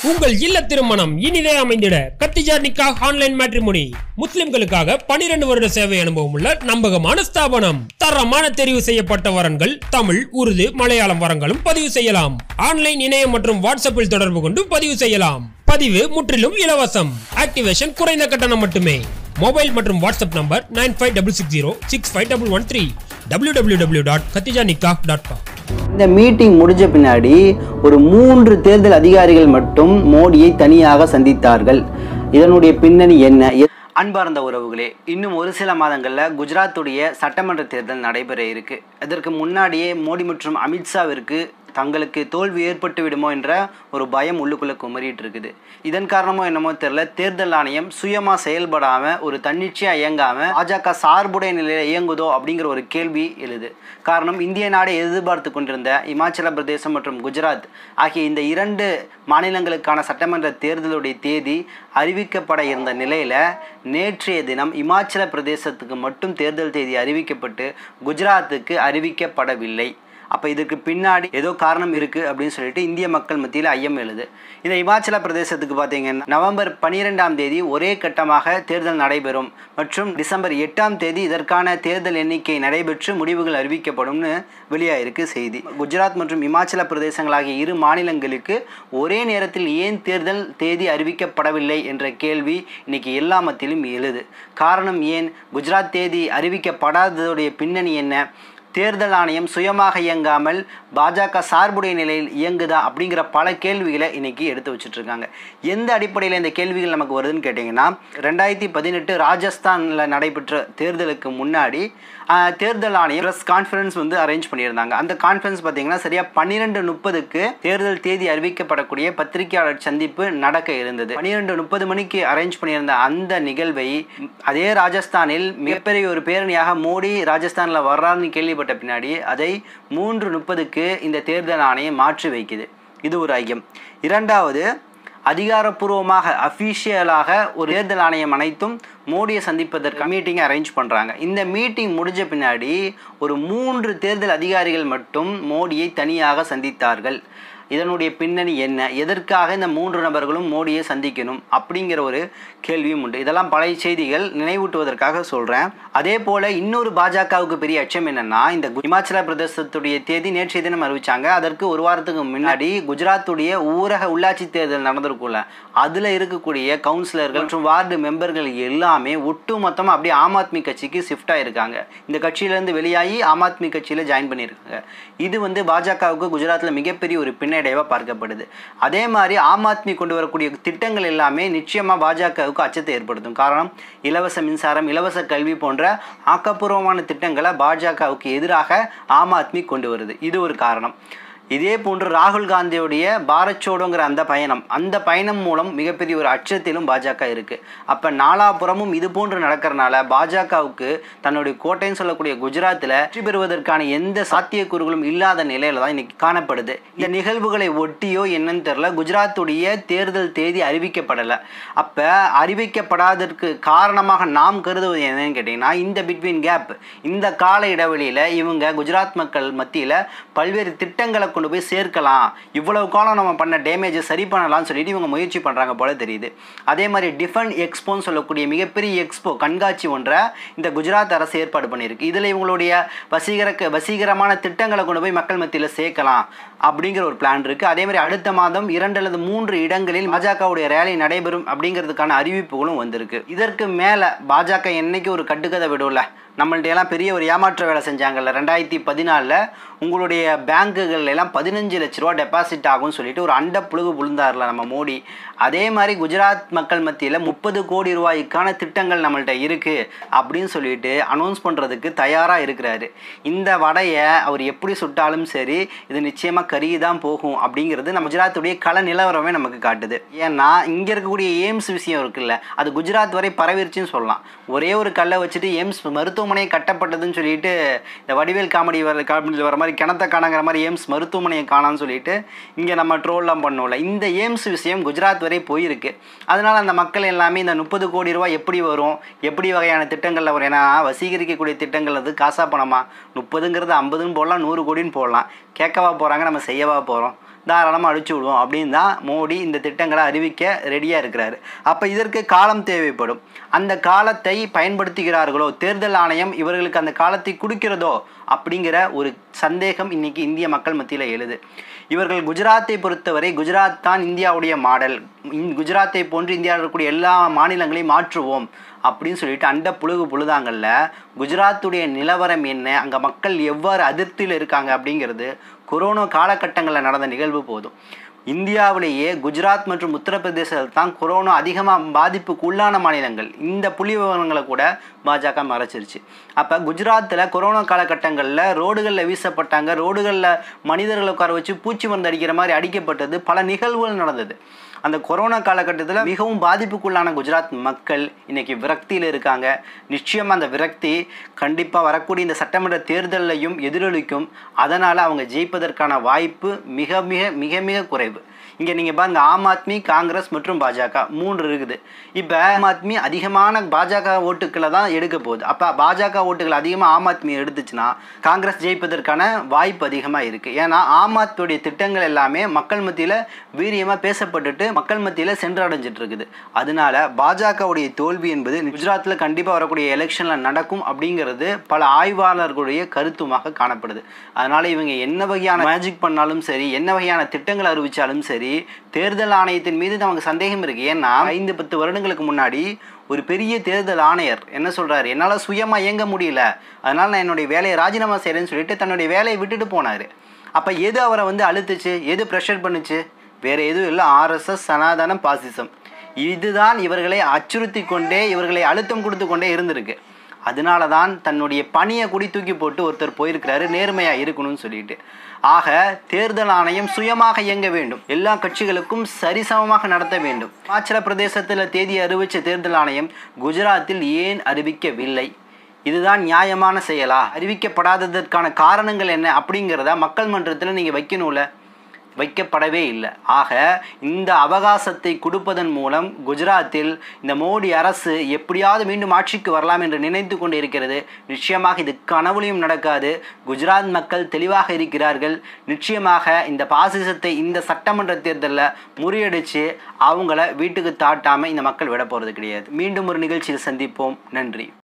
உங்கள் இல்ல திருமணம் இனிதே அமைந்திட கத்திஜா நிக்கா ஆன்லைன் மேட்ரிமோனி முஸ்லிம்களுக்காக 12 வருட சேவை அனுபவம் உள்ள நம்பகமான ஸ்தாபனம் தரமான தெரிவு செய்யப்பட்ட வரன்கள் தமிழ் உருது மலையாளம் வரங்களும் பதிவு செய்யலாம் ஆன்லைன் இணையம் மற்றும் வாட்ஸ்அப்பில் தொடர்பு கொண்டு பதிவு செய்யலாம் பதிவு முற்றிலும் இலவசம் ஆக்டிவேஷன் குறைந்த கட்டணம் மட்டுமே மொபைல் மற்றும் WhatsApp number nine five double six zero six five double one three W W W dot Khadija Nikah dot com இந்த மீட்டிங் முடிஞ்ச பின்னாடி ஒரு மூன்று தேர்தல் அதிகாரிகள் மட்டும் மோடியை தனியாக சந்தித்தார்கள் இதனுடைய பின்னணி என்ன எ- அன்பார்ந்த உறவுகளே இன்னும் ஒரு சில மாதங்களில் குஜராத்துடைய சட்டமன்ற தேர்தல் நடைபெற இருக்கு இதற்கு முன்னாடியே மோடி மற்றும் அமித்ஷாவிற்கு தங்களுக்கு தோல்வி ஏற்பட்டு விடுமோ என்ற ஒரு பயம் உள்ளுக்குள்ளே குமரிட்டு இருக்குது இதன் காரணமோ என்னமோ தெரியல தேர்தல் ஆணையம் சுயமாக செயல்படாமல் ஒரு தன்னிச்சையாக இயங்காமல் பாஜக சார்புடைய நிலையில் இயங்குதோ அப்படிங்கிற ஒரு கேள்வி எழுது காரணம் இந்திய நாடை எதிர்பார்த்து கொண்டிருந்த இமாச்சல பிரதேசம் மற்றும் குஜராத் ஆகிய இந்த இரண்டு மாநிலங்களுக்கான சட்டமன்ற தேர்தலுடைய தேதி அறிவிக்கப்பட இருந்த நிலையில் நேற்றைய தினம் இமாச்சல பிரதேசத்துக்கு மட்டும் தேர்தல் தேதி அறிவிக்கப்பட்டு குஜராத்துக்கு அறிவிக்கப்படவில்லை அப்போ இதுக்கு பின்னாடி ஏதோ காரணம் இருக்குது அப்படின்னு சொல்லிட்டு இந்திய மக்கள் மத்தியில் ஐயம் எழுது இந்த இமாச்சல பிரதேசத்துக்கு பார்த்தீங்கன்னா நவம்பர் பன்னிரெண்டாம் தேதி ஒரே கட்டமாக தேர்தல் நடைபெறும் மற்றும் டிசம்பர் எட்டாம் தேதி இதற்கான தேர்தல் எண்ணிக்கை நடைபெற்று முடிவுகள் அறிவிக்கப்படும்னு வெளியாயிருக்கு செய்தி குஜராத் மற்றும் இமாச்சல பிரதேசங்கள் ஆகிய இரு மாநிலங்களுக்கு ஒரே நேரத்தில் ஏன் தேர்தல் தேதி அறிவிக்கப்படவில்லை என்ற கேள்வி இன்னைக்கு எல்லா மத்தியிலும் எழுது காரணம் ஏன் குஜராத் தேதி அறிவிக்கப்படாததுடைய பின்னணி என்ன தேர்தல் ஆணையம் சுயமாக இயங்காமல் பாஜக சார்புடைய நிலையில் இயங்குதா அப்படிங்கிற பல கேள்விகளை இன்னைக்கு எடுத்து வச்சுட்டு இருக்காங்க எந்த அடிப்படையில் இந்த கேள்விகள் நமக்கு வருதுன்னு கேட்டிங்கன்னா ரெண்டாயிரத்தி பதினெட்டு ராஜஸ்தானில் நடைபெற்ற தேர்தலுக்கு முன்னாடி ஆஹ், தேர்தல் ஆணையம் ப்ரெஸ் கான்ஃபரன்ஸ் வந்து அரேஞ்ச் பண்ணியிருந்தாங்க அந்த கான்ஃபரன்ஸ் பார்த்தீங்கன்னா சரியாக பன்னிரெண்டு முப்பதுக்கு தேர்தல் தேதி அறிவிக்கப்படக்கூடிய பத்திரிகையாளர் சந்திப்பு நடக்க இருந்தது பன்னிரெண்டு முப்பது மணிக்கு அரேஞ்ச் பண்ணியிருந்த அந்த நிகழ்வை அதே ராஜஸ்தானில் மிகப்பெரிய ஒரு பேரணியாக மோடி ராஜஸ்தானில் வர்றாருன்னு கேள்விப்பட்ட பின்னாடி அதை மூன்று முப்பதுக்கு இந்த தேர்தல் ஆணையம் மாற்றி வைக்குது இது ஒரு ஐயம் இரண்டாவது அதிகாரப்பூர்வமாக அஃபீஷியலாக ஒரு தேர்தல் ஆணையம் அனைத்தும் மோடியை சந்திப்பதற்கு மீட்டிங் அரேஞ்ச் பண்ணுறாங்க இந்த மீட்டிங் முடிஞ்ச பின்னாடி ஒரு மூன்று தேர்தல் அதிகாரிகள் மட்டும் மோடியை தனியாக சந்தித்தார்கள் இதனுடைய பின்னணி என்ன எதற்காக இந்த மூன்று நபர்களும் மோடியை சந்திக்கணும் அப்படிங்கிற ஒரு கேள்வியும் உண்டு இதெல்லாம் பழைய செய்திகள் நினைவூட்டுவதற்காக சொல்கிறேன் அதே போல் இன்னொரு பாஜகவுக்கு பெரிய அச்சம் என்னன்னா இந்த கு- இமாச்சல பிரதேசத்துடைய தேதி நேற்றைய தினம் அறிவிச்சாங்க அதற்கு ஒரு வாரத்துக்கு முன்னாடி குஜராத்துடைய ஊரக உள்ளாட்சி தேர்தல் நடந்திருக்கும்ல அதில் இருக்கக்கூடிய கவுன்சிலர்கள் மற்றும் வார்டு மெம்பர்கள் எல்லாமே ஒட்டு மொத்தமாக அப்படியே ஆம் ஆத்மி கட்சிக்கு ஷிஃப்ட் ஆயிருக்காங்க இந்த கட்சியிலேருந்து வெளியாகி ஆம் ஆத்மி கட்சியில் ஜாயின் பண்ணியிருக்காங்க இது வந்து பாஜகவுக்கு குஜராத்தில் மிகப்பெரிய ஒரு பின்னடைவாக பார்க்கப்படுது அதே மாதிரி ஆம் ஆத்மி கொண்டு வரக்கூடிய திட்டங்கள் எல்லாமே நிச்சயமாக பாஜகவுக்கு அச்சத்தை ஏற்படுத்தும் காரணம் இலவச மின்சாரம் இலவச கல்வி போன்ற ஆக்கப்பூர்வமான திட்டங்களை பாஜகவுக்கு எதிராக ஆம் ஆத்மி கொண்டு வருது இது ஒரு காரணம் இதே போன்று ராகுல் காந்தியுடைய பாரத் சோடோங்கிற அந்த பயணம் அந்த பயணம் மூலம் மிகப்பெரிய ஒரு அச்சத்திலும் பாஜக இருக்கு அப்ப நாலாபுறமும் இது போன்று நடக்கிறனால பாஜகவுக்கு தன்னுடைய கோட்டைன்னு சொல்லக்கூடிய குஜராத்தில் வெற்றி பெறுவதற்கான எந்த சாத்தியக்கூறுகளும் இல்லாத நிலையில தான் இன்னைக்கு காணப்படுது இந்த நிகழ்வுகளை ஒட்டியோ என்னன்னு தெரியல குஜராத்துடைய தேர்தல் தேதி அறிவிக்கப்படலை அப்ப அறிவிக்கப்படாததற்கு காரணமாக நாம் கருதுவது என்னன்னு கேட்டீங்கன்னா இந்த பிட்வீன் கேப் இந்த கால இடைவெளியில இவங்க குஜராத் மக்கள் மத்தியில பல்வேறு திட்டங்களை கொண்டு போய் சேர்க்கலாம் இவ்வளவு காலம் நம்ம பண்ண டேமேஜை சரி பண்ணலாம்னு சொல்லிட்டு இவங்க முயற்சி பண்றாங்க போல தெரியுது அதே மாதிரி டிஃபன் எக்ஸ்போன்னு சொல்லக்கூடிய மிகப்பெரிய எக்ஸ்போ கண்காட்சி ஒன்றை இந்த குஜராத் அரசு ஏற்பாடு பண்ணியிருக்கு இதுல இவங்களுடைய வசீகர வசீகரமான திட்டங்களை கொண்டு போய் மக்கள் மத்தியில் சேர்க்கலாம் அப்படிங்கிற ஒரு பிளான் இருக்கு அதே மாதிரி அடுத்த மாதம் இரண்டு அல்லது மூன்று இடங்களில் பாஜகவுடைய ரேலி நடைபெறும் அப்படிங்கிறதுக்கான அறிவிப்புகளும் வந்திருக்கு இதற்கு மேல பாஜக என்னைக்கு ஒரு கட்டுக்கதை விடும்ல நம்மள்ட்ட எல்லாம் பெரிய ஒரு ஏமாற்ற வேலை செஞ்சாங்கல்ல ரெண்டாயிரத்தி பதினாலில் உங்களுடைய பேங்குகள் எல்லாம் பதினஞ்சு லட்ச ரூபா டெபாசிட் ஆகும்னு சொல்லிட்டு ஒரு அண்ட புழுகு புழுந்தார்ல நம்ம மோடி அதே மாதிரி குஜராத் மக்கள் மத்தியில் முப்பது கோடி ரூபாய்க்கான திட்டங்கள் நம்மள்ட்ட இருக்கு அப்படின்னு சொல்லிட்டு அனௌன்ஸ் பண்ணுறதுக்கு தயாராக இருக்கிறாரு இந்த வடையை அவர் எப்படி சுட்டாலும் சரி இது நிச்சயமாக கருகி தான் போகும் அப்படிங்கிறது நம்ம குஜராத்துடைய கள நிலவரமே நமக்கு காட்டுது ஏன்னா இங்கே இருக்கக்கூடிய எய்ம்ஸ் விஷயம் இருக்குல்ல அது குஜராத் வரை பரவிருச்சுன்னு சொல்லலாம் ஒரே ஒரு கல்லை வச்சுட்டு எய்ம்ஸ் மருத்துவமனை கட்டப்பட்டதுன்னு சொல்லிட்டு இந்த வடிவேல் காமெடி வர காமெடியில் வர மாதிரி கிணத்த காணங்கிற மாதிரி எய்ம்ஸ் மருத்துவமனையை காணான்னு சொல்லிட்டு இங்கே நம்ம ட்ரோல்லாம் பண்ணோம்ல இந்த எய்ம்ஸ் விஷயம் குஜராத் வரை போயிருக்கு அதனால் அந்த மக்கள் எல்லாமே இந்த முப்பது கோடி ரூபாய் எப்படி வரும் எப்படி வகையான திட்டங்களில் வரும் ஏன்னா வசீகரிக்கக்கூடிய திட்டங்கள் அது காசா பணமா முப்பதுங்கிறது ஐம்பதுன்னு போடலாம் நூறு கோடின்னு போடலாம் கேட்கவா போகிறாங்க நம்ம செய்யவா போகிறோம் தாராளமாக அழிச்சு விடுவோம் அப்படின்னு தான் மோடி இந்த திட்டங்களை அறிவிக்க ரெடியாக இருக்கிறாரு அப்போ இதற்கு காலம் தேவைப்படும் அந்த காலத்தை பயன்படுத்துகிறார்களோ தேர்தல் ஆணையம் இவர்களுக்கு அந்த காலத்தை கொடுக்கிறதோ அப்படிங்கிற ஒரு சந்தேகம் இன்னைக்கு இந்திய மக்கள் மத்தியில் எழுது இவர்கள் குஜராத்தை பொறுத்தவரை குஜராத் தான் இந்தியாவுடைய மாடல் இந் குஜராத்தை போன்று இந்தியாவில் இருக்கக்கூடிய எல்லா மாநிலங்களையும் மாற்றுவோம் அப்படின்னு சொல்லிட்டு அண்ட புழுகு புழுதாங்கல்ல குஜராத்துடைய நிலவரம் என்ன அங்கே மக்கள் எவ்வாறு அதிருப்தியில் இருக்காங்க அப்படிங்கிறது கொரோனா காலகட்டங்களில் நடந்த நிகழ்வு போதும் இந்தியாவிலேயே குஜராத் மற்றும் உத்தரப்பிரதேசத்தில் தான் கொரோனா அதிகமாக பாதிப்புக்கு உள்ளான மாநிலங்கள் இந்த புள்ளி விவரங்களை கூட பாஜக மறைச்சிருச்சு அப்போ குஜராத்தில் கொரோனா காலகட்டங்களில் ரோடுகளில் வீசப்பட்டாங்க ரோடுகளில் மனிதர்களை உட்கார வச்சு பூச்சி மருந்து அடிக்கிற மாதிரி அடிக்கப்பட்டது பல நிகழ்வுகள் நடந்தது அந்த கொரோனா காலகட்டத்தில் மிகவும் பாதிப்புக்குள்ளான குஜராத் மக்கள் இன்னைக்கு விரக்தியில் இருக்காங்க நிச்சயம் அந்த விரக்தி கண்டிப்பாக வரக்கூடிய இந்த சட்டமன்ற தேர்தலையும் எதிரொலிக்கும் அதனால் அவங்க ஜெயிப்பதற்கான வாய்ப்பு மிக மிக மிக மிக குறைவு இங்கே நீங்கள் பாருங்க ஆம் ஆத்மி காங்கிரஸ் மற்றும் பாஜக மூன்று இருக்குது இப்போ ஆம் ஆத்மி அதிகமான பாஜக ஓட்டுக்களை தான் எடுக்க போகுது அப்போ பாஜக ஓட்டுகள் அதிகமாக ஆம் ஆத்மி எடுத்துச்சுன்னா காங்கிரஸ் ஜெயிப்பதற்கான வாய்ப்பு அதிகமாக இருக்குது ஏன்னா ஆம் ஆத்மியுடைய திட்டங்கள் எல்லாமே மக்கள் மத்தியில் வீரியமாக பேசப்பட்டுட்டு மக்கள் மத்தியில் சென்றடைஞ்சிட்டு இருக்குது அதனால பாஜகவுடைய தோல்வி என்பது குஜராத்தில் கண்டிப்பாக வரக்கூடிய எலெக்ஷனில் நடக்கும் அப்படிங்கிறது பல ஆய்வாளர்களுடைய கருத்துமாக காணப்படுது அதனால இவங்க என்ன வகையான மேஜிக் பண்ணாலும் சரி என்ன வகையான திட்டங்கள் அறிவிச்சாலும் சரி தேர்தல் ஆணையத்தின் மீது நமக்கு சந்தேகம் இருக்கு ஏன்னா ஐந்து பத்து வருடங்களுக்கு முன்னாடி ஒரு பெரிய தேர்தல் ஆணையர் என்ன சொல்றாரு என்னால் சுயமா இயங்க முடியல அதனால நான் என்னுடைய வேலையை ராஜினாமா செய்கிறேன்னு சொல்லிட்டு தன்னுடைய வேலையை விட்டுட்டு போனாரு அப்போ எது அவரை வந்து அழுத்துச்சு எது ப்ரெஷர் பண்ணுச்சு வேற எதுவும் இல்லை ஆர்எஸ்எஸ் சனாதனம் பாசிசம் இதுதான் இவர்களை அச்சுறுத்தி கொண்டே இவர்களை அழுத்தம் கொடுத்து கொண்டே இருந்திருக்கு அதனால தான் தன்னுடைய பணியை கூடி தூக்கி போட்டு ஒருத்தர் போயிருக்கிறாரு நேர்மையாக இருக்கணும்னு சொல்லிட்டு ஆக தேர்தல் ஆணையம் சுயமாக இயங்க வேண்டும் எல்லா கட்சிகளுக்கும் சரிசமமாக நடத்த வேண்டும் இமாச்சல பிரதேசத்தில் தேதி அறிவித்த தேர்தல் ஆணையம் குஜராத்தில் ஏன் அறிவிக்கவில்லை இதுதான் நியாயமான செயலா அறிவிக்கப்படாததற்கான காரணங்கள் என்ன அப்படிங்கிறத மக்கள் மன்றத்தில் நீங்கள் வைக்கணும்ல வைக்கப்படவே இல்லை ஆக இந்த அவகாசத்தை கொடுப்பதன் மூலம் குஜராத்தில் இந்த மோடி அரசு எப்படியாவது மீண்டும் ஆட்சிக்கு வரலாம் என்று நினைத்து கொண்டு இருக்கிறது நிச்சயமாக இது கனவுலையும் நடக்காது குஜராத் மக்கள் தெளிவாக இருக்கிறார்கள் நிச்சயமாக இந்த பாசிசத்தை இந்த சட்டமன்ற தேர்தலில் முறியடித்து அவங்கள வீட்டுக்கு தாட்டாமல் இந்த மக்கள் விட போகிறது கிடையாது மீண்டும் ஒரு நிகழ்ச்சியில் சந்திப்போம் நன்றி